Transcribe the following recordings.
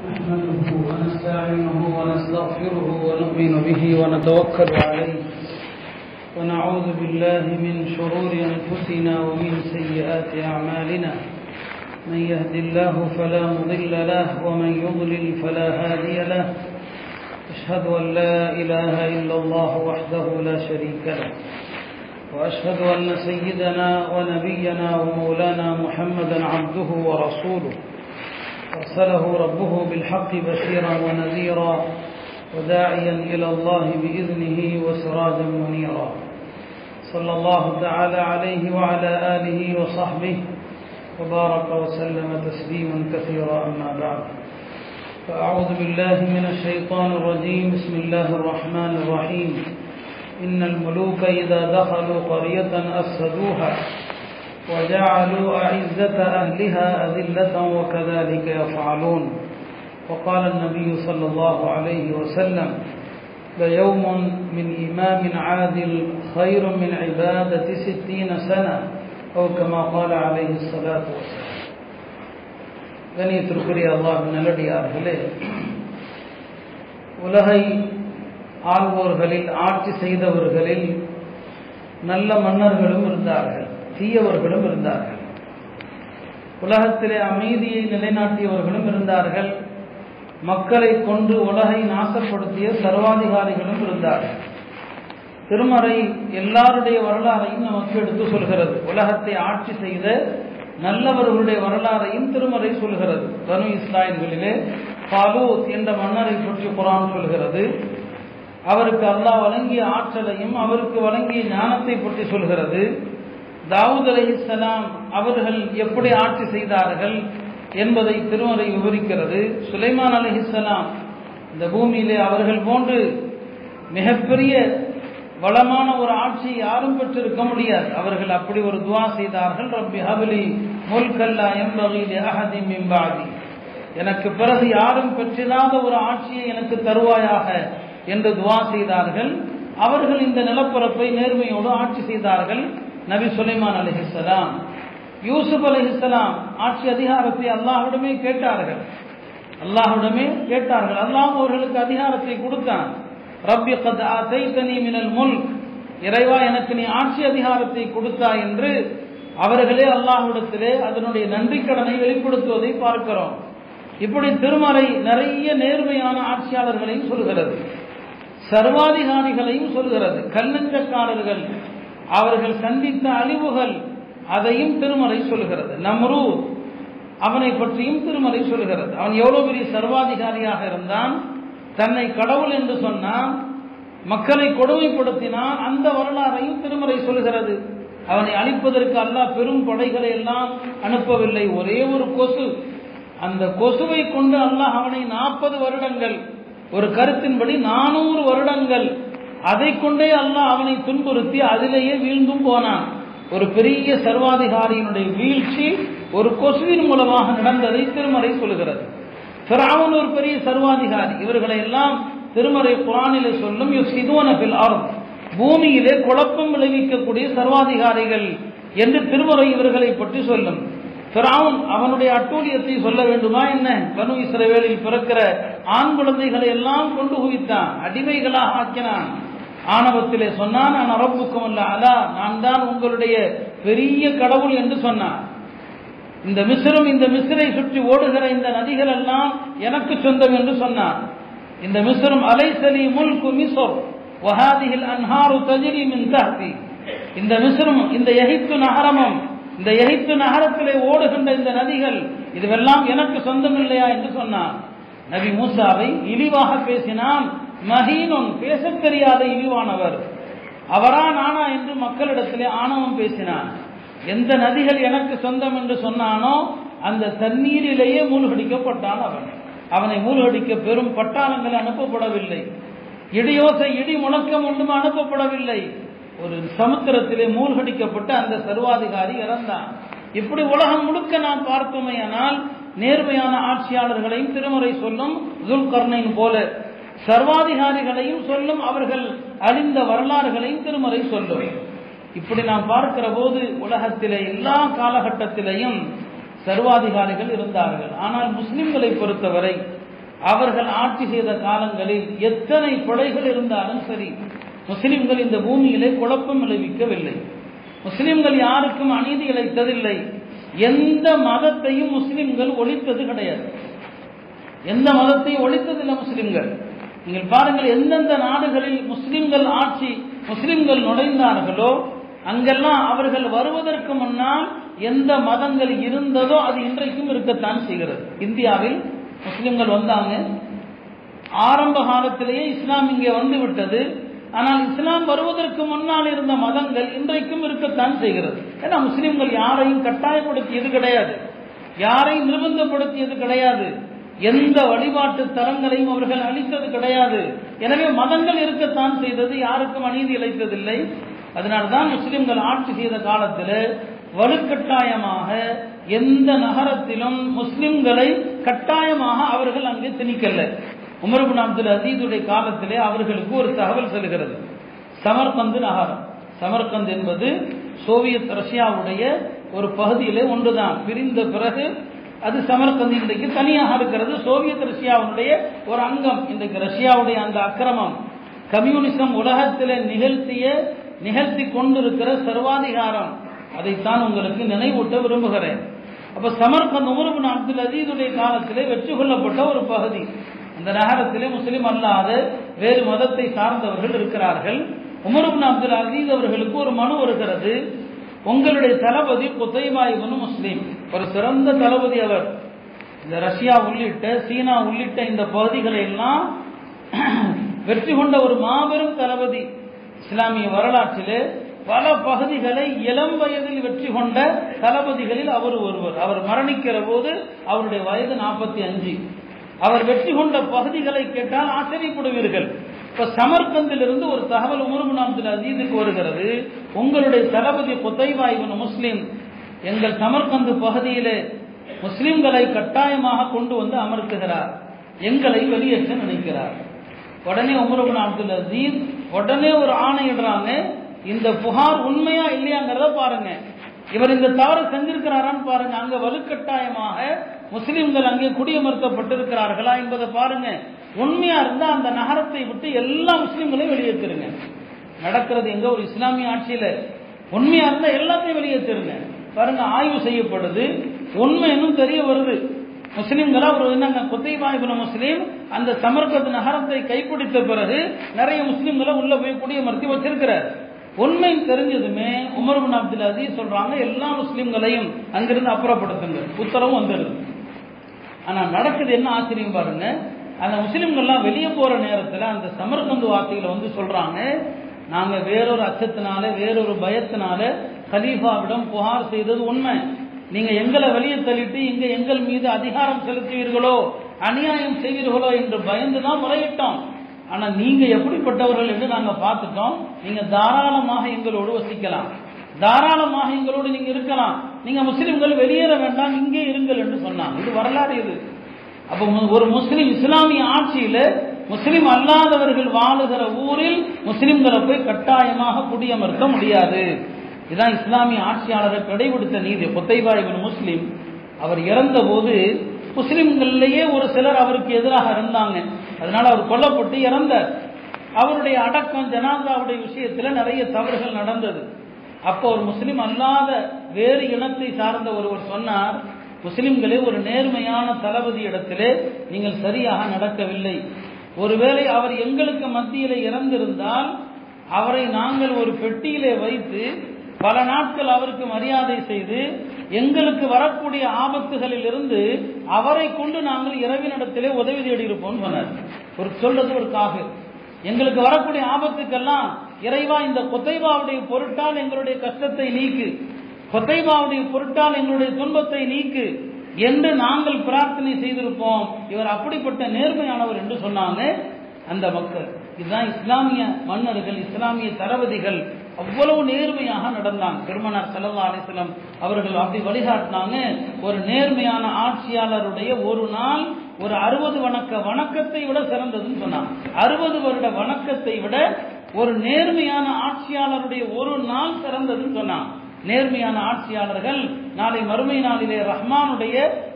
نحمده ونستعينه ونستغفره ونؤمن به ونتوكل عليه ونعوذ بالله من شرور أنفسنا ومن سيئات أعمالنا من يهد الله فلا مضل له ومن يضلل فلا هادي له أشهد أن لا إله إلا الله وحده لا شريك له وأشهد أن سيدنا ونبينا ومولانا محمدا عبده ورسوله أرسله ربه بالحق بشيرا ونذيرا وداعيا إلى الله بإذنه وسراجا منيرا صلى الله تعالى عليه وعلى آله وصحبه وبارك وسلم تسليما كثيرا أما بعد فأعوذ بالله من الشيطان الرجيم بسم الله الرحمن الرحيم إن الملوك إذا دخلوا قرية أفسدوها وجعلوا أعزة أهلها أذلة وكذلك يفعلون وقال النبي صلى الله عليه وسلم ليوم من إمام عادل خير من عبادة ستين سنة أو كما قال عليه الصلاة والسلام கணியத்திற்குரிய அல்லாஹ் நல்லடியார்களே உலகை ஆள்வோர்களில் ஆட்சி செய்தவர்களில் நல்ல மன்னர்களும் இருந்தார்கள் தீயவர்களும் இருந்தார்கள் உலகத்திலே அமைதியை நிலைநாட்டியவர்களும் இருந்தார்கள் மக்களை கொண்டு உலகை நாசப்படுத்திய சர்வாதிகாரிகளும் இருந்தார்கள் திருமறை எல்லாருடைய வரலாறையும் நமக்கு எடுத்து சொல்கிறது உலகத்தை ஆட்சி செய்த நல்லவர்களுடைய வரலாறையும் திருமறை சொல்கிறது தனு இஸ்ராயல்களிலே பாலூத் என்ற மன்னரை பற்றி குரான் சொல்கிறது அவருக்கு அல்லாஹ் வழங்கிய ஆற்றலையும் அவருக்கு வழங்கிய ஞானத்தை பற்றி சொல்கிறது தாவூத் அலிஹிஸ்லாம் அவர்கள் எப்படி ஆட்சி செய்தார்கள் என்பதை திருமறை விவரிக்கிறது சுலைமான் அலிஹிஸ்லாம் இந்த பூமியிலே அவர்கள் போன்று மிகப்பெரிய வளமான ஒரு ஆட்சியை யாரும் பெற்றிருக்க முடியாது அவர்கள் அப்படி ஒரு துவா செய்தார்கள் ரப்பி ஹபலி முல்கல்லா எம்பகிலி அஹதி மிம்பாதி எனக்கு பிறகு யாரும் பெற்றிராத ஒரு ஆட்சியை எனக்கு தருவாயாக என்று துவா செய்தார்கள் அவர்கள் இந்த நிலப்பரப்பை நேர்மையோடு ஆட்சி செய்தார்கள் நபி சுலைமான் அலிஹிஸ்லாம் யூசுப் அலிஹிஸ்லாம் ஆட்சி அதிகாரத்தை அல்லாஹ்விடமே கேட்டார்கள் அல்லாஹ்விடமே கேட்டார்கள் அல்லாஹ் அவர்களுக்கு அதிகாரத்தை கொடுத்தான் ரப்பி கத் ஆதைத்தனி மினல் முல்க் இறைவா எனக்கு நீ ஆட்சி அதிகாரத்தை கொடுத்தாய் என்று அவர்களே அல்லாஹ்விடத்திலே அதனுடைய நன்றி கடனை வெளிப்படுத்துவதை பார்க்கிறோம் இப்படி திருமறை நிறைய நேர்மையான ஆட்சியாளர்களையும் சொல்கிறது சர்வாதிகாரிகளையும் சொல்கிறது கல்லஞ்சக்காரர்கள் அவர்கள் சந்தித்த அழிவுகள் அதையும் திருமறை சொல்கிறது நம்ரூ அவனை பற்றியும் திருமறை சொல்கிறது அவன் எவ்வளவு பெரிய சர்வாதிகாரியாக இருந்தான் தன்னை கடவுள் என்று சொன்னான் மக்களை கொடுமைப்படுத்தினான் அந்த வரலாறையும் திருமறை சொல்கிறது அவனை அழிப்பதற்கு அல்லாஹ் பெரும் படைகளை எல்லாம் அனுப்பவில்லை ஒரே ஒரு கொசு அந்த கொசுவை கொண்டு அல்லாஹ் அவனை நாற்பது வருடங்கள் ஒரு கருத்தின்படி நானூறு வருடங்கள் அதை கொண்டே அல்லாஹ் அவனை துன்புறுத்தி அதிலேயே வீழ்ந்தும் போனான் ஒரு பெரிய சர்வாதிகாரியினுடைய வீழ்ச்சி ஒரு கொசுவின் மூலமாக நடந்ததை திருமறை சொல்கிறது பிராவன் ஒரு பெரிய சர்வாதிகாரி இவர்களை எல்லாம் திருமறை குரானிலே சொல்லும் சிதுவனபில் ஆறும் பூமியிலே குழப்பம் விளைவிக்கக்கூடிய சர்வாதிகாரிகள் என்று திருமறை இவர்களை பற்றி சொல்லும் பிராவுன் அவனுடைய அட்டூழியத்தை சொல்ல வேண்டுமா என்ன பனு இஸ்ரவேலில் பிறக்கிற ஆண் குழந்தைகளை எல்லாம் கொண்டு குவித்தான் அடிமைகளாக ஆக்கினான் ஆணவத்திலே சொன்னான் நான் அரப்புக்கும் அல்ல அலா நான் தான் உங்களுடைய பெரிய கடவுள் என்று சொன்னான் இந்த மிஸ்ரும் இந்த மிஸ்ரை சுற்றி ஓடுகிற இந்த நதிகள் எல்லாம் எனக்கு சொந்தம் என்று சொன்னான் இந்த மிஸ்ரும் அலைசலி முல்கு மிசோர் வஹாதிஹில் அன்ஹாரு தஜிரி மின் தஹ்தி இந்த மிஸ்ரும் இந்த எகிப்து நகரமும் இந்த எகிப்து நகரத்திலே ஓடுகின்ற இந்த நதிகள் இதுவெல்லாம் எனக்கு சொந்தம் இல்லையா என்று சொன்னான் நபி மூசாவை இழிவாக பேசினான் மஹீனும் பேசத் தெரியாத இழிவானவர் அவரா நானா என்று மக்களிடத்திலே ஆணவம் பேசினான் எந்த நதிகள் எனக்கு சொந்தம் என்று சொன்னானோ அந்த தண்ணீரிலேயே மூழ்கடிக்கப்பட்டான் அவன் அவனை மூழ்கடிக்க பெரும் பட்டாளங்கள் அனுப்பப்படவில்லை இடியோசை இடி முழக்கம் ஒன்றும் அனுப்பப்படவில்லை ஒரு சமுத்திரத்திலே மூழ்கடிக்கப்பட்டு அந்த சர்வாதிகாரி இறந்தான் இப்படி உலகம் முழுக்க நாம் பார்த்தோமையானால் நேர்மையான ஆட்சியாளர்களையும் திருமறை சொல்லும் துல்கர்ணைன் போல சர்வாதிகாரிகளையும் சொல்லும் அவர்கள் அழிந்த வரலாறுகளையும் திருமறை சொல்லும் இப்படி நாம் பார்க்கிற போது உலகத்திலே எல்லா காலகட்டத்திலையும் சர்வாதிகாரிகள் இருந்தார்கள் ஆனால் முஸ்லிம்களை பொறுத்தவரை அவர்கள் ஆட்சி செய்த காலங்களில் எத்தனை படைகள் இருந்தாலும் சரி முஸ்லிம்கள் இந்த பூமியிலே குழப்பம் விளைவிக்கவில்லை முஸ்லிம்கள் யாருக்கும் அநீதி இழைத்ததில்லை எந்த மதத்தையும் முஸ்லிம்கள் ஒழித்தது கிடையாது எந்த மதத்தையும் ஒழித்ததில்லை முஸ்லிம்கள் நீங்கள் பாருங்கள் எந்தெந்த நாடுகளில் முஸ்லிம்கள் ஆட்சி முஸ்லிம்கள் நுழைந்தார்களோ அங்கெல்லாம் அவர்கள் வருவதற்கு முன்னால் எந்த மதங்கள் இருந்ததோ அது இன்றைக்கும் இருக்கத்தான் செய்கிறது இந்தியாவில் முஸ்லிம்கள் வந்தாங்க ஆரம்ப காலத்திலேயே இஸ்லாம் இங்கே வந்து விட்டது ஆனால் இஸ்லாம் வருவதற்கு முன்னால் இருந்த மதங்கள் இன்றைக்கும் இருக்கத்தான் செய்கிறது ஏன்னா முஸ்லிம்கள் யாரையும் கட்டாயப்படுத்தியது கிடையாது யாரையும் நிர்பந்தப்படுத்தியது கிடையாது எந்த வழிபாட்டு தலங்களையும் அவர்கள் அளித்தது கிடையாது எனவே மதங்கள் இருக்கத்தான் செய்தது யாருக்கும் அநீதி இழைத்ததில்லை அதனால்தான் முஸ்லிம்கள் ஆட்சி செய்த காலத்தில் வலுக்கட்டாயமாக எந்த நகரத்திலும் முஸ்லிம்களை கட்டாயமாக அவர்கள் அங்கே திணிக்கல உமர்பின் அப்துல் அசீதுடைய காலத்திலே அவர்களுக்கு ஒரு தகவல் செல்கிறது சமர்கந்து நகரம் சமர்கந்த் என்பது சோவியத் ரஷ்யாவுடைய ஒரு பகுதியிலே ஒன்றுதான் பிரிந்த பிறகு அது சமர்கந்த் இன்றைக்கு தனியாக இருக்கிறது சோவியத் ரஷ்யாவுடைய ஒரு அங்கம் இன்றைக்கு ரஷ்யாவுடைய அந்த அக்கிரமம் கம்யூனிசம் உலகத்திலே நிகழ்த்திய நிகழ்த்தி கொண்டிருக்கிற சர்வாதிகாரம் அதைத்தான் உங்களுக்கு நினைவூட்ட விரும்புகிறேன் அப்ப சமர்கந்த் உமர்பின் அப்துல் அசீதுடைய காலத்திலே வெற்றி கொள்ளப்பட்ட ஒரு பகுதி அந்த நகரத்திலே முஸ்லிம் அல்லாத வேறு மதத்தை சார்ந்தவர்கள் இருக்கிறார்கள் உமர்பின் அப்துல் அசீஸ் அவர்களுக்கு ஒரு மனு வருகிறது உங்களுடைய தளபதி குத்தைபாயிபனு முஸ்லீம் ஒரு சிறந்த தளபதி அவர் இந்த ரஷ்யா உள்ளிட்ட சீனா உள்ளிட்ட இந்த பகுதிகளை எல்லாம் வெற்றி கொண்ட ஒரு மாபெரும் தளபதி இஸ்லாமிய வரலாற்றிலே பல பகுதிகளை இளம் வயதில் வெற்றி கொண்ட தளபதிகளில் அவர் ஒருவர் அவர் மரணிக்கிற போது அவருடைய வயது நாற்பத்தி அஞ்சு அவர் வெற்றி கொண்ட பகுதிகளை கேட்டால் ஆச்சரியப்படுவீர்கள் இப்ப சமர்கந்திலிருந்து ஒரு தகவல் உமர்பின் அப்துல் அசீதுக்கு வருகிறது உங்களுடைய தளபதி குத்தைபா இவன் முஸ்லீம் எங்கள் சமர்கந்து பகுதியிலே முஸ்லிம்களை கட்டாயமாக கொண்டு வந்து அமர்த்துகிறார் எங்களை வெளியேற்ற நினைக்கிறார் உடனே உமர்பின் அப்துல் அசீஸ் உடனே ஒரு ஆணையிடுறாங்க இந்த புகார் உண்மையா இல்லையாங்கிறத பாருங்க இவர் இந்த தவறு செஞ்சிருக்கிறாரான்னு பாருங்க அங்க வலுக்கட்டாயமாக முஸ்லிம்கள் அங்கே குடியமர்த்தப்பட்டிருக்கிறார்களா என்பதை பாருங்க உண்மையா இருந்தா அந்த நகரத்தை விட்டு எல்லா முஸ்லிம்களையும் வெளியேற்றிருங்க நடக்கிறது எங்க ஒரு இஸ்லாமிய ஆட்சியில உண்மையா இருந்தா எல்லாத்தையும் வெளியேற்றிருங்க பாருங்க ஆய்வு செய்யப்படுது உண்மை இன்னும் தெரிய வருது முஸ்லிம்களா ஒரு என்னங்க குத்தைபாய்புல முஸ்லீம் அந்த சமர்கத் நகரத்தை கைப்பிடித்த பிறகு நிறைய முஸ்லிம்களை உள்ள போய் குடியமர்த்தி வச்சிருக்கிறார் உண்மை தெரிஞ்சதுமே உமர் பின் அப்துல் அசீஸ் சொல்றாங்க எல்லா முஸ்லிம்களையும் அங்கிருந்து அப்புறப்படுத்துங்க உத்தரவும் வந்துடுது ஆனா நடக்குது என்ன ஆச்சரியம் பாருங்க அந்த முஸ்லிம்கள்லாம் வெளியே போற நேரத்தில் அந்த சமர்கந்து வார்த்தைகளை வந்து சொல்றாங்க நாங்க வேறொரு அச்சத்தினால வேறொரு பயத்தினால கலீஃபாவிடம் புகார் செய்தது உண்மை நீங்க எங்களை வெளியே தள்ளிட்டு இங்க எங்கள் மீது அதிகாரம் செலுத்துவீர்களோ அநியாயம் செய்வீர்களோ என்று பயந்துதான் முறையிட்டோம் ஆனா நீங்க எப்படிப்பட்டவர்கள் என்று நாங்க பார்த்துட்டோம் நீங்க தாராளமாக எங்களோடு வசிக்கலாம் தாராளமாக எங்களோடு நீங்க இருக்கலாம் நீங்க முஸ்லிம்கள் வெளியேற வேண்டாம் இங்கே இருங்கள் என்று சொன்னாங்க இது வரலாறு இது அப்ப ஒரு முஸ்லிம் இஸ்லாமிய ஆட்சியில முஸ்லிம் அல்லாதவர்கள் வாழுகிற ஊரில் முஸ்லிம்களை போய் கட்டாயமாக குடியமர்த்த முடியாது இதுதான் இஸ்லாமிய ஆட்சியாளர்கள் கடைபிடித்த நீதி கொத்தைபாய்பின் முஸ்லிம் அவர் இறந்த போது முஸ்லிம்களிலேயே ஒரு சிலர் அவருக்கு எதிராக இருந்தாங்க அதனால அவர் கொல்லப்பட்டு இறந்தார் அவருடைய அடக்கம் ஜனாதாவுடைய விஷயத்தில் நிறைய தவறுகள் நடந்தது அப்போ ஒரு முஸ்லிம் அல்லாத வேறு இனத்தை சார்ந்த ஒருவர் சொன்னார் முஸ்லிம்களே ஒரு நேர்மையான தளபதி இடத்திலே நீங்கள் சரியாக நடக்கவில்லை ஒருவேளை அவர் எங்களுக்கு மத்தியிலே இறந்திருந்தால் அவரை நாங்கள் ஒரு பெட்டியிலே வைத்து பல நாட்கள் அவருக்கு மரியாதை செய்து எங்களுக்கு வரக்கூடிய ஆபத்துகளில் இருந்து அவரை கொண்டு நாங்கள் இரவினிடத்திலே உதவி தேடி இருப்போம் சொன்னார் ஒரு சொல்றது ஒரு காகு எங்களுக்கு வரக்கூடிய ஆபத்துக்கெல்லாம் இறைவா இந்த கொத்தைபாவுடைய பொருட்டால் எங்களுடைய கஷ்டத்தை நீக்கு கொத்தைபாவுடைய பொருட்டால் எங்களுடைய துன்பத்தை நீக்கு என்று நாங்கள் பிரார்த்தனை செய்திருப்போம் இவர் அப்படிப்பட்ட நேர்மையானவர் என்று சொன்னாங்க அந்த மக்கள் இதுதான் இஸ்லாமிய மன்னர்கள் இஸ்லாமிய தளபதிகள் அவ்வளவு நேர்மையாக நடந்தாங்க பெருமனார் சல்லா அலிஸ்லாம் அவர்கள் அப்படி வழிகாட்டினாங்க ஒரு நேர்மையான ஆட்சியாளருடைய ஒரு நாள் ஒரு அறுபது வணக்க வணக்கத்தை விட சிறந்ததுன்னு சொன்னாங்க அறுபது வருட வணக்கத்தை விட ஒரு நேர்மையான ஆட்சியாளருடைய ஒரு நாள் சிறந்ததுன்னு சொன்னாங்க நேர்மையான ஆட்சியாளர்கள் நாளை மறுமை நாளிலே ரஹ்மானுடைய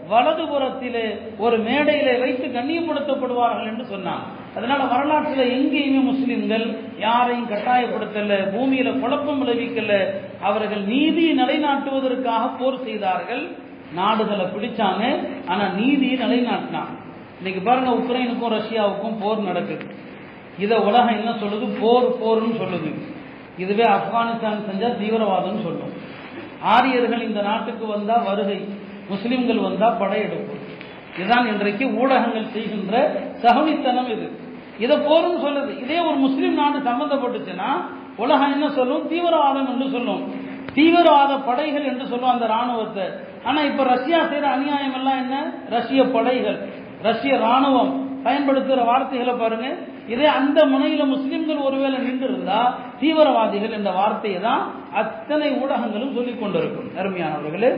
வலதுபுறத்திலே ஒரு மேடையிலே வைத்து கண்ணியப்படுத்தப்படுவார்கள் என்று சொன்னான் அதனால வரலாற்றில் எங்கேயுமே முஸ்லிம்கள் யாரையும் கட்டாயப்படுத்தல பூமியில குழப்பம் விளைவிக்கல அவர்கள் நீதியை நிலைநாட்டுவதற்காக போர் செய்தார்கள் நாடுகளை பிடிச்சாங்க ஆனா நீதியை நிலைநாட்டினான் இன்னைக்கு பாருங்க உக்ரைனுக்கும் ரஷ்யாவுக்கும் போர் நடக்குது இதை உலகம் என்ன சொல்லுது போர் போர்னு சொல்லுது இதுவே ஆப்கானிஸ்தான் செஞ்சா தீவிரவாதம் சொல்லும் ஆரியர்கள் இந்த நாட்டுக்கு வந்தா வருகை முஸ்லிம்கள் வந்தா படையெடுப்பு இதுதான் இன்றைக்கு ஊடகங்கள் செய்கின்ற சகுனித்தனம் இது இதை போர்னு சொல்லுது இதே ஒரு முஸ்லிம் நாடு சம்பந்தப்பட்டுச்சுன்னா உலகம் என்ன சொல்லும் தீவிரவாதம் என்று சொல்லும் தீவிரவாத படைகள் என்று சொல்லும் அந்த ராணுவத்தை ஆனா இப்ப ரஷ்யா செய்யற அநியாயம் எல்லாம் என்ன ரஷ்ய படைகள் ரஷ்ய ராணுவம் பயன்படுத்துகிற வார்த்தைகளை பாருங்க இதே அந்த முனையில முஸ்லிம்கள் ஒருவேளை நின்று இருந்தா தீவிரவாதிகள் என்ற வார்த்தையை தான் அத்தனை ஊடகங்களும் சொல்லிக் கொண்டிருக்கும் அருமையானவர்களே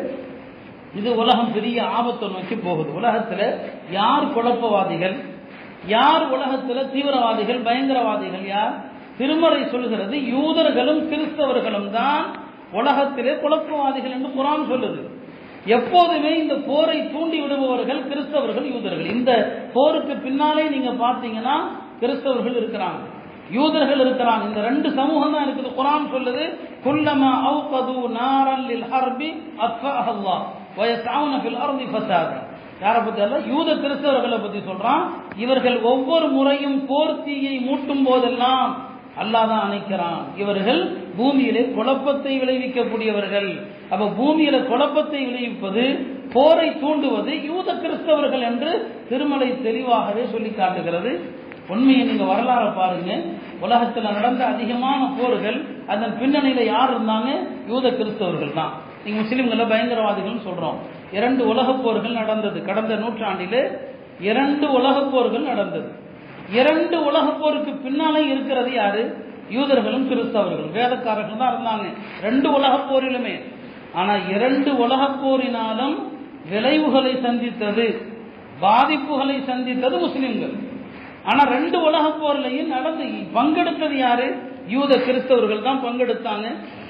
இது உலகம் பெரிய ஆபத்தை நோக்கி போகுது உலகத்துல யார் குழப்பவாதிகள் யார் உலகத்துல தீவிரவாதிகள் பயங்கரவாதிகள் யார் திருமறை சொல்கிறது யூதர்களும் கிறிஸ்தவர்களும் தான் உலகத்திலே குழப்பவாதிகள் என்று குரான் சொல்லுது எப்போதுமே இந்த போரை தூண்டி விடுபவர்கள் கிறிஸ்தவர்கள் யூதர்கள் இந்த போருக்கு பின்னாலே நீங்க பார்த்தீங்கன்னா கிறிஸ்தவர்கள் இருக்கிறாங்க யூதர்கள் இருக்கிறாங்க இந்த ரெண்டு சமூகம் தான் இருக்குது குரான் சொல்லுது குல்லமா அவுகது நாரன் லில் ஹர்பி அத்ஃபஅல்லாஹ் வயஸ்அவுன ஃபில் அர்தி ஃபசாதா யாரை பத்தி அல்ல யூத கிறிஸ்தவர்களை பத்தி சொல்றான் இவர்கள் ஒவ்வொரு முறையும் போர்த்தீயை மூட்டும் போதெல்லாம் அல்லாஹ் தான் அணைக்கிறான் இவர்கள் பூமியிலே குழப்பத்தை விளைவிக்கக்கூடியவர்கள் அப்ப பூமியில குழப்பத்தை விளைவிப்பது போரை தூண்டுவது யூத கிறிஸ்தவர்கள் என்று திருமலை தெளிவாகவே சொல்லி காட்டுகிறது உண்மையை நீங்க வரலாறு பாருங்க உலகத்தில் நடந்த அதிகமான போர்கள் அதன் பின்னணியில யார் இருந்தாங்க யூத கிறிஸ்தவர்கள் தான் நீங்க முஸ்லிம்கள பயங்கரவாதிகள் சொல்றோம் இரண்டு உலக போர்கள் நடந்தது கடந்த நூற்றாண்டிலே இரண்டு உலக போர்கள் நடந்தது இரண்டு உலக போருக்கு பின்னாலே இருக்கிறது யாரு யூதர்களும் கிறிஸ்தவர்களும் வேதக்காரர்கள் தான் இருந்தாங்க ரெண்டு உலக போரிலுமே ஆனா இரண்டு உலக போரினாலும் விளைவுகளை சந்தித்தது பாதிப்புகளை சந்தித்தது முஸ்லிம்கள் ஆனா ரெண்டு உலக போர்லையும் நடந்து பங்கெடுத்தது யாரு யூத கிறிஸ்தவர்கள் தான் பங்கெடுத்தாங்க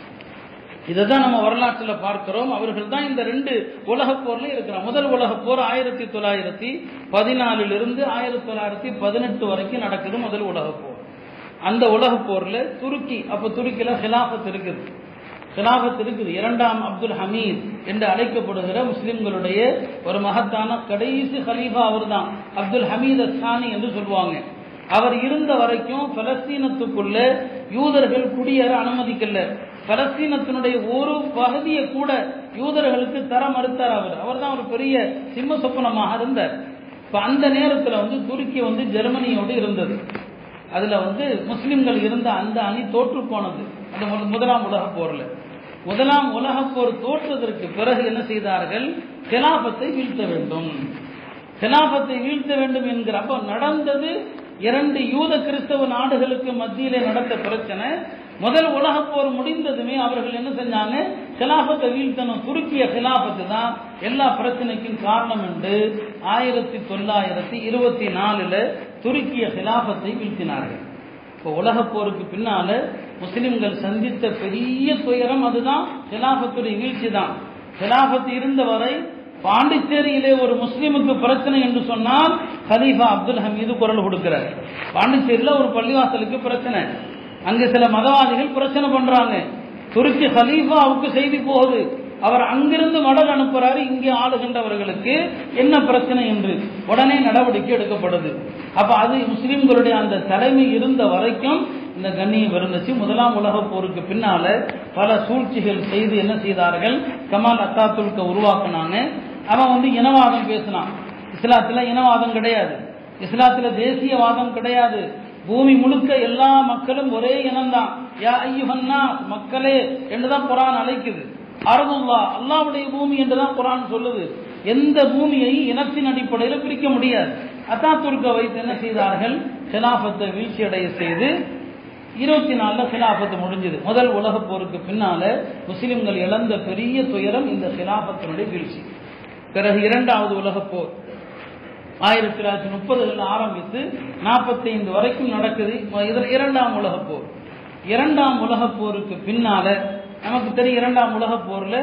இதை தான் நம்ம வரலாற்றில் பார்க்கிறோம் அவர்கள் தான் இந்த ரெண்டு உலக போர்ல இருக்கிறார் முதல் உலக போர் ஆயிரத்தி தொள்ளாயிரத்தி பதினாலில் இருந்து ஆயிரத்தி தொள்ளாயிரத்தி பதினெட்டு வரைக்கும் நடக்குது முதல் உலக போர் அந்த உலக போர்ல துருக்கி அப்ப துருக்கியில ஹிலாஃபத் இருக்குது ஹிலாஃபத் இருக்குது இரண்டாம் அப்துல் ஹமீத் என்று அழைக்கப்படுகிற முஸ்லிம்களுடைய ஒரு மகத்தான கடைசி ஹலீஃபா அவர் தான் அப்துல் ஹமீத் அஸ்தானி என்று சொல்லுவாங்க அவர் இருந்த வரைக்கும் பலஸ்தீனத்துக்குள்ள யூதர்கள் குடியேற அனுமதிக்கல பலஸ்தீனத்தினுடைய ஒரு பகுதியை கூட யூதர்களுக்கு தர மறுத்தார் அவர் அவர் தான் ஒரு பெரிய சிம்ம சொப்பனமாக இருந்தார் இப்ப அந்த நேரத்தில் வந்து துருக்கி வந்து ஜெர்மனியோடு இருந்தது அதுல வந்து முஸ்லிம்கள் இருந்த அந்த அணி தோற்று போனது அந்த மு- முதலாம் உலக போர்ல முதலாம் உலக போர் தோற்றதற்கு பிறகு என்ன செய்தார்கள் கிலாபத்தை வீழ்த்த வேண்டும் கிலாபத்தை வீழ்த்த வேண்டும் என்கிற அப்ப நடந்தது இரண்டு யூத கிறிஸ்தவ நாடுகளுக்கு மத்தியிலே நடந்த பிரச்சனை முதல் உலக போர் முடிந்ததுமே அவர்கள் என்ன செஞ்சாங்க கிலாபத்தை வீழ்த்தணும் துருக்கிய கிலாபத்து தான் எல்லா பிரச்சனைக்கும் காரணம் என்று ஆயிரத்தி தொள்ளாயிரத்தி இருபத்தி நாலுல துருக்கிய கிலாபத்தை வீழ்த்தினார்கள் இப்போ உலக போருக்கு பின்னால முஸ்லிம்கள் சந்தித்த பெரிய துயரம் அதுதான் கிலாபத்துடைய வீழ்ச்சி தான் கிலாபத்து இருந்தவரை பாண்டிச்சேரியிலே ஒரு முஸ்லிமுக்கு பிரச்சனை என்று சொன்னால் ஹலீஃபா அப்துல் ஹமீது குரல் கொடுக்கிறார் பாண்டிச்சேரியில ஒரு பள்ளிவாசலுக்கு பிரச்சனை அங்க சில மதவாதிகள் பிரச்சனை பண்றாங்க துருக்கி ஹலீஃபாவுக்கு செய்தி போகுது அவர் அங்கிருந்து மடல் அனுப்புறாரு இங்கே ஆளுகின்றவர்களுக்கு என்ன பிரச்சனை என்று உடனே நடவடிக்கை எடுக்கப்படுது அப்ப அது முஸ்லிம்களுடைய அந்த தலைமை இருந்த வரைக்கும் இந்த கண்ணியம் இருந்துச்சு முதலாம் உலக போருக்கு பின்னால பல சூழ்ச்சிகள் செய்து என்ன செய்தார்கள் கமால் அத்தாத்துல்க உருவாக்குனாங்க அவன் வந்து இனவாதம் பேசினான் இஸ்லாத்துல இனவாதம் கிடையாது இஸ்லாத்துல தேசியவாதம் கிடையாது பூமி முழுக்க எல்லா மக்களும் ஒரே இனம்தான் யா ஐயுஹன்னா மக்களே என்றுதான் குரான் அழைக்குது அருதுல்லா அல்லாவுடைய பூமி என்றுதான் குரான் சொல்லுது எந்த பூமியை இனத்தின் அடிப்படையில் பிரிக்க முடியாது அத்தாத்துர்க்க வைத்து என்ன செய்தார்கள் கிலாபத்தை வீழ்ச்சியடைய செய்து இருபத்தி நாலுல கிலாபத்து முடிஞ்சது முதல் உலக போருக்கு பின்னால முஸ்லிம்கள் இழந்த பெரிய துயரம் இந்த கிலாபத்தினுடைய வீழ்ச்சி பிறகு இரண்டாவது உலகப் போர் ஆயிரத்தி தொள்ளாயிரத்தி முப்பதுகள் ஆரம்பித்து நாற்பத்தைந்து வரைக்கும் நடக்குது இதில் இரண்டாம் உலகப் போர் இரண்டாம் உலகப் போருக்கு பின்னால நமக்கு தெரியும் இரண்டாம் உலகப் போர்ல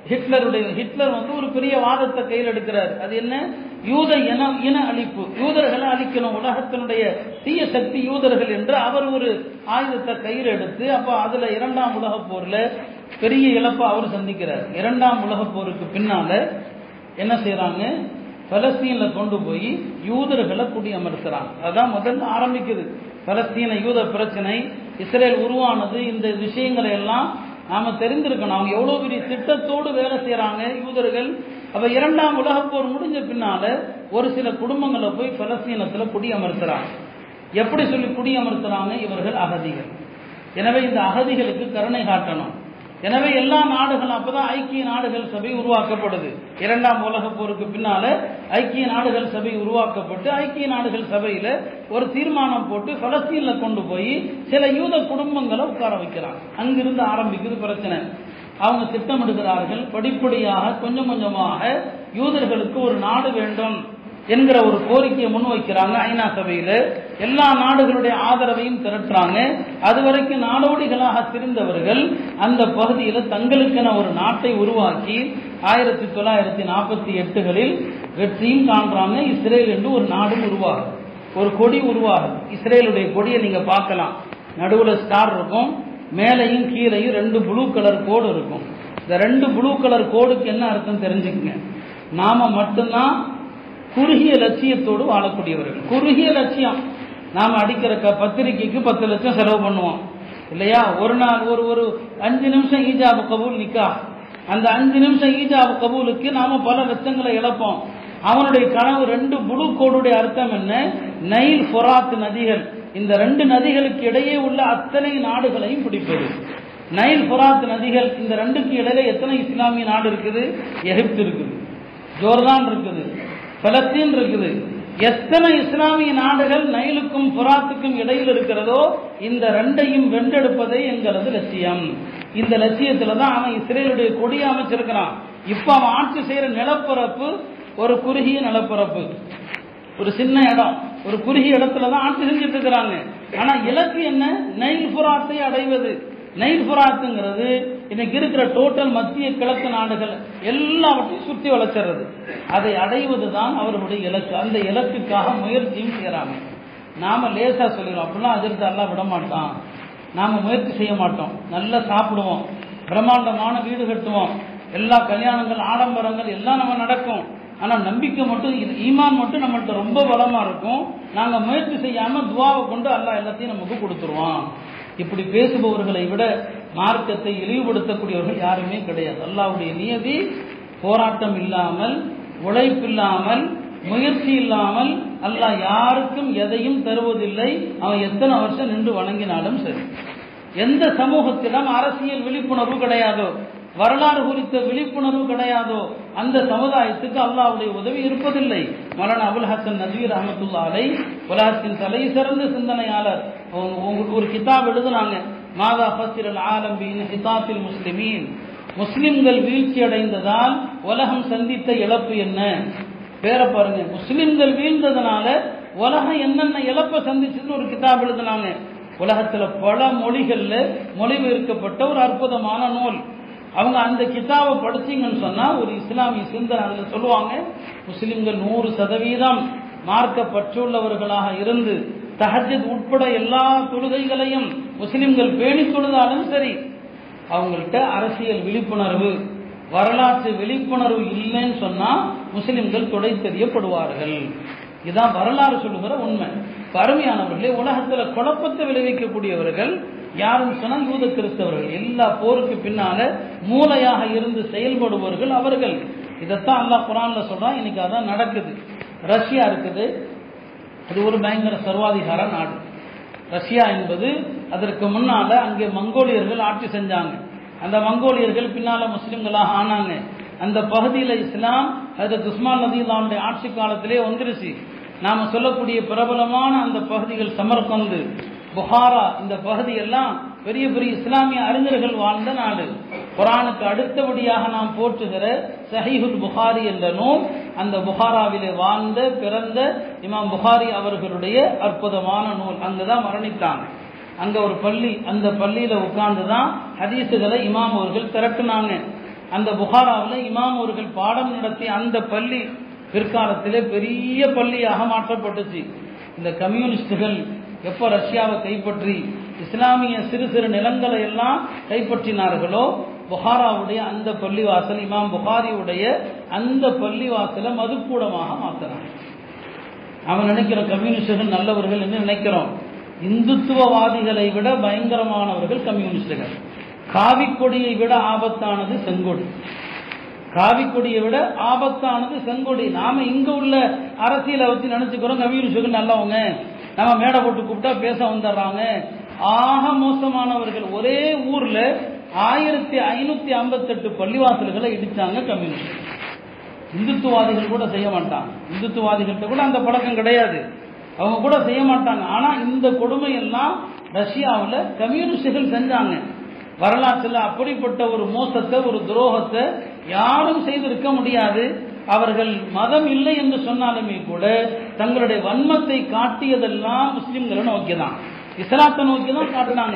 ஹிட்லருடைய ஹிட்லர் வந்து ஒரு பெரிய வாதத்தை கையில் எடுக்கிறார் அது என்ன யூத இன இன அழிப்பு யூதர்களை அழிக்கணும் உலகத்தினுடைய தீய சக்தி யூதர்கள் என்று அவர் ஒரு ஆயுதத்தை கையில் எடுத்து அப்ப அதுல இரண்டாம் உலக போர்ல பெரிய இழப்பை அவர் சந்திக்கிறார் இரண்டாம் உலக போருக்கு பின்னால என்ன செய்யறாங்க பலஸ்தீன்ல கொண்டு போய் யூதர்களை குடியமர்த்துறாங்க அதான் முதல்ல ஆரம்பிக்குது பலஸ்தீன யூத பிரச்சனை இஸ்ரேல் உருவானது இந்த விஷயங்களை எல்லாம் நாம தெரிந்திருக்கணும் அவங்க எவ்வளவு பெரிய திட்டத்தோடு வேலை செய்யறாங்க யூதர்கள் அப்ப இரண்டாம் உலகப் போர் முடிஞ்ச பின்னால ஒரு சில குடும்பங்களை போய் பலஸ்தீனத்துல குடியமர்த்துறாங்க எப்படி சொல்லி குடியமர்த்துறாங்க இவர்கள் அகதிகள் எனவே இந்த அகதிகளுக்கு கருணை காட்டணும் எனவே எல்லா நாடுகளும் அப்பதான் ஐக்கிய நாடுகள் சபை உருவாக்கப்படுது இரண்டாம் உலக போருக்கு பின்னால ஐக்கிய நாடுகள் சபை உருவாக்கப்பட்டு ஐக்கிய நாடுகள் சபையில ஒரு தீர்மானம் போட்டு பலஸ்தீன்ல கொண்டு போய் சில யூத குடும்பங்களை உட்கார வைக்கிறாங்க அங்கிருந்து ஆரம்பிக்குது பிரச்சனை அவங்க திட்டமிடுகிறார்கள் படிப்படியாக கொஞ்சம் கொஞ்சமாக யூதர்களுக்கு ஒரு நாடு வேண்டும் என்கிற ஒரு கோரிக்கையை முன்வைக்கிறாங்க ஐநா சபையில எல்லா நாடுகளுடைய ஆதரவையும் திரட்டுறாங்க அதுவரைக்கும் நாடோடிகளாக திரிந்தவர்கள் அந்த பகுதியில் தங்களுக்கென ஒரு நாட்டை உருவாக்கி ஆயிரத்தி தொள்ளாயிரத்தி நாற்பத்தி எட்டுகளில் வெற்றியும் காண்றாங்க இஸ்ரேல் என்று ஒரு நாடும் உருவாகுது ஒரு கொடி உருவாகுது இஸ்ரேலுடைய கொடியை நீங்க பார்க்கலாம் நடுவில் ஸ்டார் இருக்கும் மேலையும் கீழையும் ரெண்டு ப்ளூ கலர் கோடு இருக்கும் இந்த ரெண்டு ப்ளூ கலர் கோடுக்கு என்ன அர்த்தம் தெரிஞ்சுக்கங்க நாம மட்டும்தான் குறுகிய லட்சியத்தோடு வாழக்கூடியவர்கள் குறுகிய லட்சியம் நாம் அடிக்கிற க பத்திரிக்கைக்கு பத்து லட்சம் செலவு பண்ணுவோம் இல்லையா ஒரு நாள் ஒரு ஒரு அஞ்சு நிமிஷம் ஈஜாபு கபூல் நிக்கா அந்த அஞ்சு நிமிஷம் ஈஜாபு கபூலுக்கு நாம பல லட்சங்களை இழப்போம் அவனுடைய கனவு ரெண்டு புழு கோடுடைய அர்த்தம் என்ன நைல் ஃபொராத் நதிகள் இந்த ரெண்டு நதிகளுக்கு இடையே உள்ள அத்தனை நாடுகளையும் பிடிப்பது நைல் ஃபொராத் நதிகள் இந்த ரெண்டுக்கு இடையில எத்தனை இஸ்லாமிய நாடு இருக்குது எகிப்து இருக்குது ஜோர்தான் இருக்குது பலஸ்தீன் இருக்குது எத்தனை இஸ்லாமிய நாடுகள் நைலுக்கும் புறாத்துக்கும் இடையில் இருக்கிறதோ இந்த ரெண்டையும் வென்றெடுப்பதே எங்களது லட்சியம் இந்த லட்சியத்துல தான் அவன் இஸ்ரேலுடைய கொடியை அமைச்சிருக்கிறான் இப்ப அவன் ஆட்சி செய்யற நிலப்பரப்பு ஒரு குறுகிய நிலப்பரப்பு ஒரு சின்ன இடம் ஒரு குறுகிய இடத்துல தான் ஆட்சி செஞ்சுட்டு இருக்கிறாங்க ஆனா இலக்கு என்ன நைல் புறாத்தை அடைவது நைல் புறாத்துங்கிறது இன்னைக்கு இருக்கிற டோட்டல் மத்திய கிழக்கு நாடுகள் எல்லாவற்றையும் சுற்றி வளர்ச்சிறது அதை அடைவது தான் அவர்களுடைய இலக்கு அந்த இலக்குக்காக முயற்சியும் செய்யறாங்க நாம லேசா சொல்லிடுவோம் அப்படிலாம் அதிர்ந்து எல்லாம் விட மாட்டான் நாம முயற்சி செய்ய மாட்டோம் நல்லா சாப்பிடுவோம் பிரம்மாண்டமான வீடு கட்டுவோம் எல்லா கல்யாணங்கள் ஆடம்பரங்கள் எல்லாம் நம்ம நடக்கும் ஆனா நம்பிக்கை மட்டும் இது- ஈமான் மட்டும் நம்மள்ட்ட ரொம்ப பலமா இருக்கும் நாங்க முயற்சி செய்யாம துவாவை கொண்டு அல்லாஹ் எல்லாத்தையும் நமக்கு கொடுத்துருவான் இப்படி பேசுபவர்களை விட மார்க்கத்தை இழிவுபடுத்தக்கூடியவர்கள் யாருமே கிடையாது அல்லாஹ்வுடைய நியதி போராட்டம் இல்லாமல் உழைப்பில்லாமல் முயற்சி இல்லாமல் அல்லாஹ் யாருக்கும் எதையும் தருவதில்லை அவன் எத்தனை வருஷம் நின்று வணங்கினாலும் சரி எந்த சமூகத்திடம் அரசியல் விழிப்புணர்வு கிடையாதோ வரலாறு குறித்த விழிப்புணர்வு கிடையாதோ அந்த சமுதாயத்துக்கு அல்லாஹ்வுடைய உதவி இருப்பதில்லை மௌலானா அபுல் ஹசன் நஜீர் அஹமத்துல்லா அலை உலகத்தின் தலை சிறந்த சிந்தனையாளர் அவங்க உங்களுக்கு ஒரு கிதாப் எழுதுனாங்க மாதா ஃபசிரல் ஆலம்பின் ஹிதாத்தில் முஸ்லிமீன் முஸ்லிம்கள் வீழ்ச்சி அடைந்ததால் உலகம் சந்தித்த இழப்பு என்ன பேரை பாருங்க முஸ்லிம்கள் வீழ்ந்ததுனால உலகம் என்னென்ன இழப்பை சந்திச்சதுன்னு ஒரு கிதாப் எழுதுனாங்க உலகத்துல பல மொழிகள்ல மொழிபெயர்க்கப்பட்ட ஒரு அற்புதமான நூல் அவங்க அந்த கிதாபை படிச்சீங்கன்னு சொன்னா ஒரு இஸ்லாமிய சிந்தனை அதுல சொல்லுவாங்க முஸ்லிம்கள் நூறு சதவீதம் மார்க்க பற்றுள்ளவர்களாக இருந்து தஹஜத் உட்பட எல்லா தொழுகைகளையும் முஸ்லிம்கள் பேணி தொழுதாலும் சரி அவங்கள்ட்ட அரசியல் விழிப்புணர்வு வரலாற்று விழிப்புணர்வு இல்லைன்னு சொன்னா முஸ்லிம்கள் துடை தெரியப்படுவார்கள் இதான் வரலாறு சொல்லுகிற உண்மை பருமையானவர்களே உலகத்துல குழப்பத்தை விளைவிக்கக்கூடியவர்கள் யாரும் சொன்னா யூத கிறிஸ்தவர்கள் எல்லா போருக்கு பின்னால மூளையாக இருந்து செயல்படுபவர்கள் அவர்கள் இதைத்தான் அல்லாஹ் குரான்ல சொல்றான் இன்னைக்கு அதான் நடக்குது ரஷ்யா இருக்குது அது ஒரு பயங்கர சர்வாதிகார நாடு ரஷ்யா என்பது அதற்கு முன்னால அங்கே மங்கோலியர்கள் ஆட்சி செஞ்சாங்க அந்த மங்கோலியர்கள் பின்னால முஸ்லிம்களாக ஆனாங்க அந்த பகுதியில் இஸ்லாம் ஹஜரத் உஸ்மான் நதியுல்லாவுடைய ஆட்சி காலத்திலே வந்துருச்சு நாம சொல்லக்கூடிய பிரபலமான அந்த பகுதிகள் சமர்கந்து புகாரா இந்த பகுதியெல்லாம் பெரிய பெரிய இஸ்லாமிய அறிஞர்கள் வாழ்ந்த நாடு குரானுக்கு அடுத்தபடியாக நாம் போற்றுகிற சஹீஹுல் புகாரி என்ற நூல் அந்த புகாராவிலே வாழ்ந்த பிறந்த இமாம் புகாரி அவர்களுடைய அற்புதமான நூல் அங்கதான் மரணித்தாங்க அங்க ஒரு பள்ளி அந்த பள்ளியில உட்கார்ந்து தான் ஹதீஸுகளை இமாம் அவர்கள் திரட்டுனாங்க அந்த புகாராவில் இமாம் அவர்கள் பாடம் நடத்தி அந்த பள்ளி பிற்காலத்திலே பெரிய பள்ளியாக மாற்றப்பட்டுச்சு இந்த கம்யூனிஸ்டுகள் எப்போ ரஷ்யாவை கைப்பற்றி இஸ்லாமிய சிறு சிறு நிலங்களை எல்லாம் கைப்பற்றினார்களோ புகாராவுடைய அந்த பள்ளிவாசல் இமாம் புகாரியுடைய அந்த பள்ளிவாசலை மதுக்கூடமாக மாற்றினாங்க அவன் நினைக்கிறோம் கம்யூனிஸ்டுகள் நல்லவர்கள் என்று நினைக்கிறோம் இந்துத்துவவாதிகளை விட பயங்கரமானவர்கள் கம்யூனிஸ்டுகள் காவிக்கொடியை விட ஆபத்தானது செங்கொடி காவிக்கொடியை விட ஆபத்தானது செங்கொடி நாம இங்க உள்ள அரசியலை வச்சு நினைச்சுக்கிறோம் கம்யூனிஸ்டுகள் நல்லவங்க நம்ம மேடை போட்டு கூப்பிட்டா பேச வந்துடுறாங்க ஆக மோசமானவர்கள் ஒரே ஊர்ல ஆயிரத்தி ஐநூத்தி ஐம்பத்தெட்டு பள்ளிவாசல்களை இடிச்சாங்க கம்யூனிஸ்ட் இந்துத்துவாதிகள் கூட செய்ய மாட்டாங்க இந்துத்துவாதிகள்கிட்ட கூட அந்த பழக்கம் கிடையாது அவங்க கூட செய்ய மாட்டாங்க ஆனா இந்த கொடுமை எல்லாம் ரஷ்யாவில் கம்யூனிஸ்டுகள் செஞ்சாங்க வரலாற்றில் அப்படிப்பட்ட ஒரு மோசத்தை ஒரு துரோகத்தை யாரும் செய்திருக்க முடியாது அவர்கள் மதம் இல்லை என்று சொன்னாலுமே கூட தங்களுடைய வன்மத்தை காட்டியதெல்லாம் முஸ்லிம்களை நோக்கி தான் இஸ்லாத்தை நோக்கி தான் காட்டினாங்க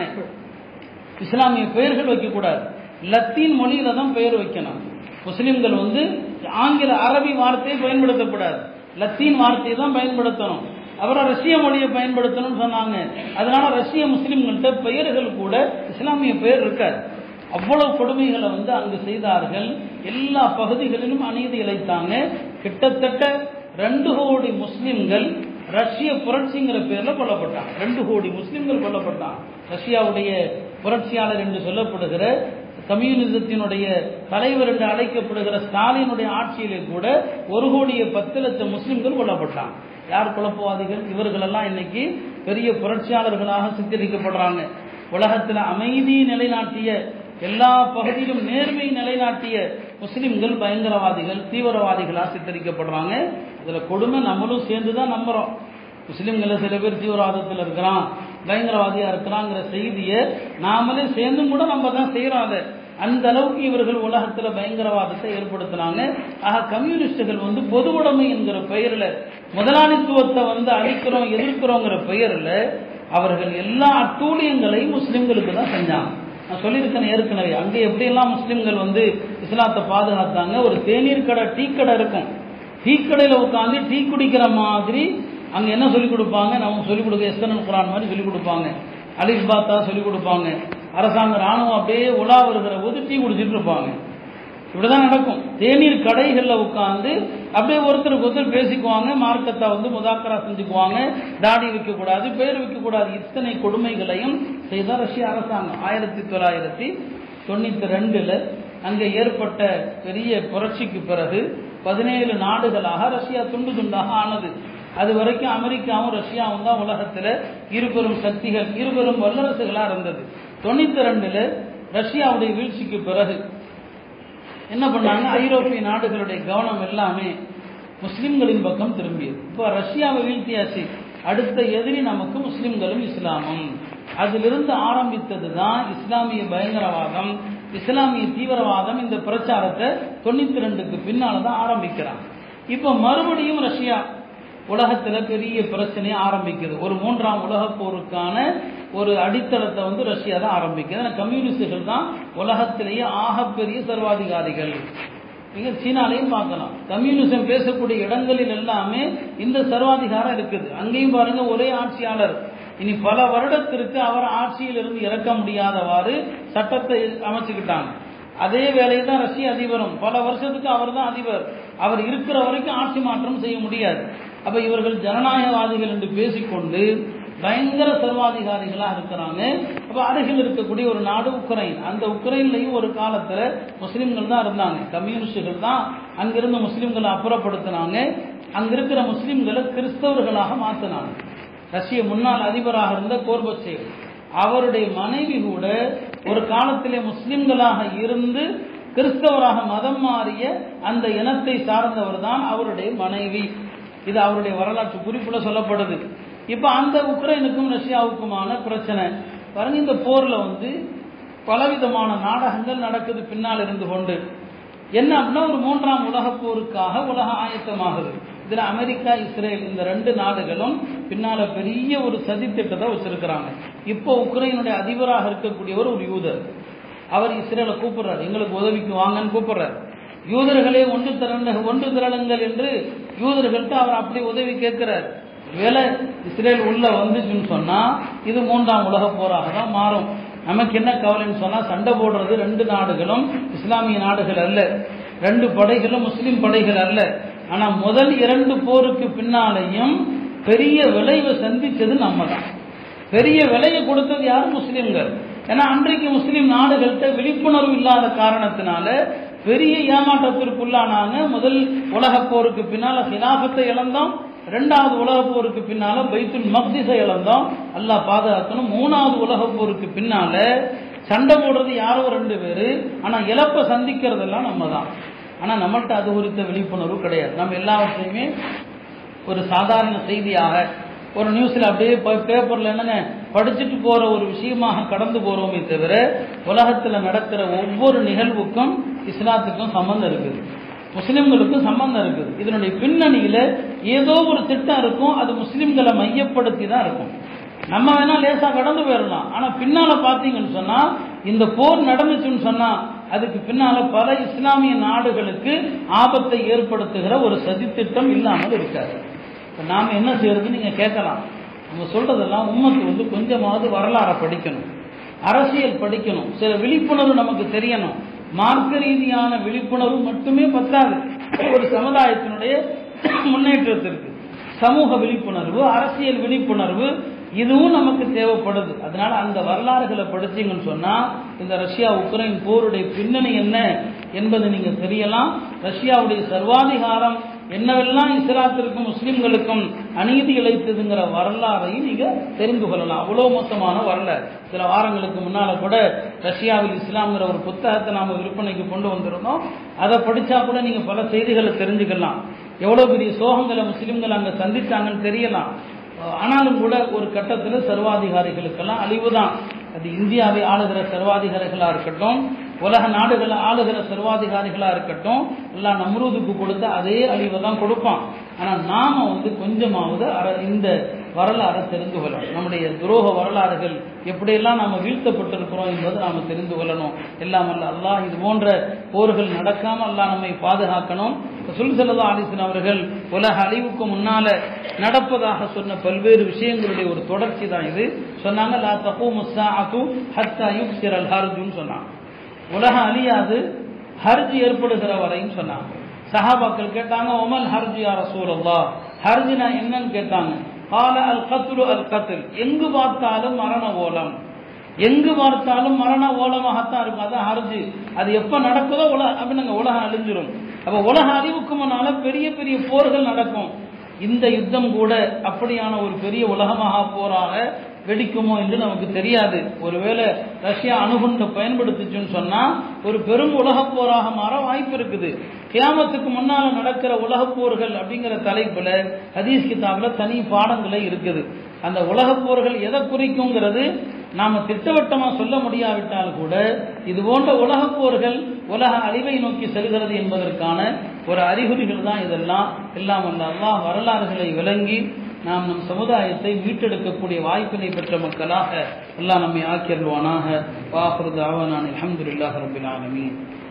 இஸ்லாமிய பெயர்கள் வைக்கக்கூடாது லத்தீன் மொழியில தான் பெயர் வைக்கணும் முஸ்லிம்கள் வந்து ஆங்கில அரபி வார்த்தையை பயன்படுத்தக்கூடாது லத்தீன் வார்த்தையை தான் பயன்படுத்தணும் அப்புறம் ரஷ்ய மொழியை பயன்படுத்தணும்னு சொன்னாங்க அதனால ரஷ்ய முஸ்லிம்கள்ட்ட பெயர்கள் கூட இஸ்லாமிய பெயர் இருக்காது அவ்வளவு கொடுமைகளை வந்து அங்கு செய்தார்கள் எல்லா பகுதிகளிலும் அநீதி இழைத்தாங்க கிட்டத்தட்ட ரெண்டு கோடி முஸ்லிம்கள் ரஷ்ய புரட்சிங்கிற பேர்ல கொல்லப்பட்டாங்க ரெண்டு கோடி முஸ்லிம்கள் கொல்லப்பட்டாங்க ரஷ்யாவுடைய புரட்சியாளர் என்று சொல்லப்படுகிற கம்யூனிசத்தினுடைய தலைவர் என்று அழைக்கப்படுகிற ஸ்டாலினுடைய ஆட்சியிலே கூட ஒரு கோடியே பத்து லட்சம் முஸ்லிம்கள் கொல்லப்பட்டாங்க யார் குழப்பவாதிகள் இவர்களெல்லாம் இன்னைக்கு பெரிய புரட்சியாளர்களாக சித்தரிக்கப்படுறாங்க உலகத்தில் அமைதி நிலைநாட்டிய எல்லா பகுதியிலும் நேர்மை நிலைநாட்டிய முஸ்லிம்கள் பயங்கரவாதிகள் தீவிரவாதிகளாக சித்தரிக்கப்படுறாங்க அதுல கொடுமை நம்மளும் சேர்ந்து தான் நம்புறோம் முஸ்லிம்களை சில பேர் தீவிரவாதத்தில் இருக்கிறான் பயங்கரவாதியா இருக்கிறாங்கிற செய்தியை நாமளே சேர்ந்தும் கூட நம்ம தான் செய்யறோம் அதை அந்த அளவுக்கு இவர்கள் உலகத்துல பயங்கரவாதத்தை ஏற்படுத்தினாங்க ஆக கம்யூனிஸ்டுகள் வந்து பொது உடைமை என்கிற பெயரில் முதலாளித்துவத்தை வந்து அழிக்கிறோம் எதிர்க்கிறோங்கிற பெயரில் அவர்கள் எல்லா அட்டூழியங்களையும் முஸ்லிம்களுக்கு தான் செஞ்சாங்க நான் சொல்லியிருக்கேன் ஏற்கனவே அங்கே எப்படியெல்லாம் முஸ்லிம்கள் வந்து இஸ்லாத்தை பாதுகாத்தாங்க ஒரு தேநீர் கடை டீ கடை இருக்கும் டீ கடையில் உட்காந்து டீ குடிக்கிற மாதிரி அங்கே என்ன சொல்லிக் கொடுப்பாங்க நமக்கு சொல்லிக் கொடுக்க எஸ்தனல் குரான் மாதிரி சொல்லிக் கொடுப்பாங்க அலிஸ் பாத்தா சொல்லிக் கொடுப்பாங்க அரசாங்க ராணுவம் அப்படியே உலா வருகிற போது டீ குடிச்சிட்டு இருப்பாங்க இப்படிதான் நடக்கும் தேநீர் கடைகளில் உட்காந்து அப்படியே ஒருத்தருக்கு ஒருத்தர் பேசிக்குவாங்க மார்க்கத்தை வந்து முதாக்கரா செஞ்சுக்குவாங்க தாடி வைக்கக்கூடாது பேர் வைக்கக்கூடாது இத்தனை கொடுமைகளையும் செய்த ரஷ்ய அரசாங்கம் ஆயிரத்தி தொள்ளாயிரத்தி தொண்ணூத்தி ரெண்டுல அங்கே ஏற்பட்ட பெரிய புரட்சிக்கு பிறகு பதினேழு நாடுகளாக ரஷ்யா துண்டு துண்டாக ஆனது அது வரைக்கும் அமெரிக்காவும் ரஷ்யாவும் தான் உலகத்தில் இருபெரும் சக்திகள் இருபெரும் வல்லரசுகளாக இருந்தது தொண்ணூத்தி ரெண்டுல ரஷ்யாவுடைய வீழ்ச்சிக்கு பிறகு என்ன பண்ணாங்க ஐரோப்பிய நாடுகளுடைய கவனம் எல்லாமே முஸ்லிம்களின் பக்கம் திரும்பியது இப்போ ரஷ்யாவை வீழ்த்தியாச்சு அடுத்த எதிரி நமக்கு முஸ்லிம்களும் இஸ்லாமும் அதிலிருந்து ஆரம்பித்தது தான் இஸ்லாமிய பயங்கரவாதம் இஸ்லாமிய தீவிரவாதம் இந்த பிரச்சாரத்தை தொண்ணூத்தி ரெண்டுக்கு பின்னால தான் ஆரம்பிக்கிறான் இப்போ மறுபடியும் ரஷ்யா உலகத்துல பெரிய பிரச்சனையை ஆரம்பிக்குது ஒரு மூன்றாம் உலகப் போருக்கான ஒரு அடித்தளத்தை வந்து ரஷ்யா தான் ஆரம்பிக்குது ஏன்னா கம்யூனிஸ்டுகள் தான் உலகத்திலேயே ஆகப்பெரிய சர்வாதிகாரிகள் நீங்க சீனாலையும் பார்க்கலாம் கம்யூனிசம் பேசக்கூடிய இடங்களில் எல்லாமே இந்த சர்வாதிகாரம் இருக்குது அங்கேயும் பாருங்க ஒரே ஆட்சியாளர் இனி பல வருடத்திற்கு அவர் ஆட்சியில் இருந்து இறக்க முடியாதவாறு சட்டத்தை அமைச்சுக்கிட்டாங்க அதே வேலையை தான் ரஷ்ய அதிபரும் பல வருஷத்துக்கு அவர் தான் அதிபர் அவர் இருக்கிற வரைக்கும் ஆட்சி மாற்றம் செய்ய முடியாது அப்ப இவர்கள் ஜனநாயகவாதிகள் என்று பேசிக்கொண்டு பயங்கர சர்வாதிகாரிகளா இருக்கிறாங்க அப்ப அருகில் இருக்கக்கூடிய ஒரு நாடு உக்ரைன் அந்த உக்ரைன்லயும் ஒரு காலத்துல முஸ்லிம்கள் தான் இருந்தாங்க கம்யூனிஸ்டுகள் தான் அங்கிருந்து முஸ்லிம்களை அப்புறப்படுத்தினாங்க அங்க இருக்கிற முஸ்லிம்களை கிறிஸ்தவர்களாக மாத்தினாங்க ரஷ்ய முன்னாள் அதிபராக இருந்த கோர்பச்சேவ் அவருடைய மனைவி கூட ஒரு காலத்திலே முஸ்லிம்களாக இருந்து கிறிஸ்தவராக மதம் மாறிய அந்த இனத்தை சார்ந்தவர் தான் அவருடைய மனைவி இது அவருடைய வரலாற்று குறிப்புல சொல்லப்படுது இப்ப அந்த உக்ரைனுக்கும் ரஷ்யாவுக்குமான பிரச்சனை பாருங்க இந்த போர்ல வந்து பலவிதமான நாடகங்கள் நடக்குது பின்னால் இருந்து கொண்டு என்ன அப்படின்னா ஒரு மூன்றாம் உலக போருக்காக உலக ஆயத்தமாகுது இதுல அமெரிக்கா இஸ்ரேல் இந்த ரெண்டு நாடுகளும் பின்னால பெரிய ஒரு சதி திட்டத்தை வச்சிருக்கிறாங்க இப்போ உக்ரைனுடைய அதிபராக இருக்கக்கூடியவர் ஒரு யூதர் அவர் இஸ்ரேலை கூப்பிடுறாரு எங்களுக்கு உதவிக்கு வாங்கன்னு கூப்பிடுறாரு யூதர்களே ஒன்று திரண்ட ஒன்று திரளுங்கள் என்று யூதர்கள்ட்ட அவர் அப்படி உதவி கேட்கிறார் வேலை இஸ்ரேல் உள்ள வந்துச்சுன்னு சொன்னா இது மூன்றாம் உலக போராக தான் மாறும் நமக்கு என்ன கவலைன்னு சொன்னா சண்டை போடுறது ரெண்டு நாடுகளும் இஸ்லாமிய நாடுகள் அல்ல ரெண்டு படைகளும் முஸ்லிம் படைகள் அல்ல ஆனா முதல் இரண்டு போருக்கு பின்னாலேயும் பெரிய விளைவை சந்திச்சது நம்ம தான் பெரிய விலையை கொடுத்தது யார் முஸ்லிம்கள் ஏன்னா அன்றைக்கு முஸ்லிம் நாடுகள்கிட்ட விழிப்புணர்வு இல்லாத காரணத்தினால பெரிய ஏமாற்றத்திற்குள்ளானாங்க முதல் உலகப் போருக்கு பின்னால ஹிலாபத்தை இழந்தோம் ரெண்டாவது உலகப் போருக்கு பின்னால பைத்துல் மக்திஸை இழந்தோம் அல்லாஹ் பாதுகாக்கணும் மூணாவது உலகப் போருக்கு பின்னால சண்டை போடுறது யாரோ ரெண்டு பேரு ஆனா இழப்பை சந்திக்கிறதெல்லாம் நம்ம தான் ஆனா நம்மள்ட்ட அது குறித்த விழிப்புணர்வு கிடையாது நம்ம எல்லாவற்றையுமே ஒரு சாதாரண செய்தியாக ஒரு நியூஸில் அப்படியே பேப்பரில் என்னங்க படிச்சுட்டு போகிற ஒரு விஷயமாக கடந்து போகிறோமே தவிர உலகத்தில் நடக்கிற ஒவ்வொரு நிகழ்வுக்கும் இஸ்லாத்துக்கும் சம்பந்தம் இருக்குது முஸ்லிம்களுக்கும் சம்பந்தம் இருக்குது இதனுடைய பின்னணியில் ஏதோ ஒரு திட்டம் இருக்கும் அது முஸ்லிம்களை மையப்படுத்தி தான் இருக்கும் நம்ம வேணா லேசா கடந்து போயிடலாம் ஆனா பின்னால பாத்தீங்கன்னு சொன்னா இந்த போர் நடந்துச்சுன்னு சொன்னா அதுக்கு பின்னால பல இஸ்லாமிய நாடுகளுக்கு ஆபத்தை ஏற்படுத்துகிற ஒரு சதித்திட்டம் இல்லாமல் இருக்காது இப்ப நாம என்ன செய்யறது நீங்க கேட்கலாம் நம்ம சொல்றதெல்லாம் உம்மத்து வந்து கொஞ்சமாவது வரலாறை படிக்கணும் அரசியல் படிக்கணும் சில விழிப்புணர்வு நமக்கு தெரியணும் மார்க்க ரீதியான விழிப்புணர்வு மட்டுமே பத்தாது ஒரு சமுதாயத்தினுடைய முன்னேற்றத்திற்கு சமூக விழிப்புணர்வு அரசியல் விழிப்புணர்வு இதுவும் நமக்கு தேவைப்படுது அதனால அந்த வரலாறுகளை படிச்சீங்கன்னு சொன்னா இந்த ரஷ்யா உக்ரைன் போருடைய பின்னணி என்ன என்பது நீங்க தெரியலாம் ரஷ்யாவுடைய சர்வாதிகாரம் என்னவெல்லாம் இஸ்லாத்திற்கும் முஸ்லிம்களுக்கும் அநீதி இழைத்ததுங்கிற வரலாறையும் நீங்க தெரிந்து கொள்ளலாம் அவ்வளோ மோசமான வரலாறு சில வாரங்களுக்கு முன்னால கூட ரஷ்யாவில் இஸ்லாம்ங்கிற ஒரு புத்தகத்தை நாம விற்பனைக்கு கொண்டு வந்திருந்தோம் அதை படிச்சா கூட நீங்க பல செய்திகளை தெரிஞ்சுக்கலாம் எவ்வளவு பெரிய சோகங்களை முஸ்லிம்கள் அங்க சந்திச்சாங்கன்னு தெரியலாம் ஆனாலும் கூட ஒரு கட்டத்தில் சர்வாதிகாரிகளுக்கெல்லாம் அழிவு தான் அது இந்தியாவை ஆளுகிற சர்வாதிகாரிகளாக இருக்கட்டும் உலக நாடுகளை ஆளுகிற சர்வாதிகாரிகளாக இருக்கட்டும் எல்லாம் நம்ரூதுக்கு கொடுத்த அதே அழிவை தான் கொடுப்பான் ஆனால் நாம வந்து கொஞ்சமாவது அற இந்த வரலாறை தெரிந்து கொள்ளணும் நம்முடைய துரோக வரலாறுகள் எப்படியெல்லாம் நாம் வீழ்த்தப்பட்டிருக்கிறோம் என்பதை நாம் தெரிந்து கொள்ளணும் எல்லாம் அல்ல அல்லாஹ் இது போன்ற போர்கள் நடக்காமல் அல்லாஹ் நம்மை பாதுகாக்கணும் சுல் செல்லதா அலிசன் அவர்கள் உலக அழிவுக்கு முன்னால நடப்பதாக சொன்ன பல்வேறு விஷயங்களுடைய ஒரு தொடர்ச்சி தான் இது சொன்னாங்க லா தகு முஸ்ஸாஅத்து ஹத்தா யுக்சிரல் ஹர்ஜுன்னு சொன்னாங்க உலகம் அழியாது ஹர்ஜ் ஏற்படுகிற வரையும் சொன்னாங்க சஹாபாக்கள் கேட்டாங்க ஒமல் ஹர்ஜ் யார் ரசூலல்லா ஹர்ஜ்னா என்னன்னு கேட்டாங்க கால அல் கத்ரு அல் கத்ல் எங்கு பார்த்தாலும் மரண ஓலம் எங்கு பார்த்தாலும் மரண ஓலமாகத்தான் இருக்கும் அதான் ஹர்ஜு அது எப்ப நடக்குதோ உலக அப்படிங்க உலகம் அழிஞ்சிரும் அப்ப உலக அறிவுக்கு முன்னால பெரிய பெரிய போர்கள் நடக்கும் இந்த யுத்தம் கூட அப்படியான ஒரு பெரிய உலகமாக போராக வெடிக்குமோ என்று நமக்கு தெரியாது ஒருவேளை ரஷ்யா அணுகுண்டை பயன்படுத்துச்சுன்னு சொன்னா ஒரு பெரும் உலகப் போராக மாற வாய்ப்பு இருக்குது கியாமத்துக்கு முன்னால நடக்கிற உலகப் போர்கள் அப்படிங்கிற தலைப்புல ஹதீஸ் கிதாப்ல தனி பாடங்களே இருக்குது அந்த உலகப் போர்கள் எதை குறிக்குங்கிறது நாம திட்டவட்டமா சொல்ல முடியாவிட்டால் கூட இது போன்ற உலகப் போர்கள் உலக அழிவை நோக்கி செல்கிறது என்பதற்கான ஒரு அறிகுறிகள் தான் இதெல்லாம் எல்லாம் அந்த அல்லாஹ் வரலாறுகளை விளங்கி நாம் நம் சமுதாயத்தை மீட்டெடுக்கக்கூடிய வாய்ப்பினை பெற்ற மக்களாக எல்லாம் நம்மை ஆக்கியல்வானாக வாஹருது ஆவனான் அலமதுல்லாஹ் ரபில் ஆலமீன்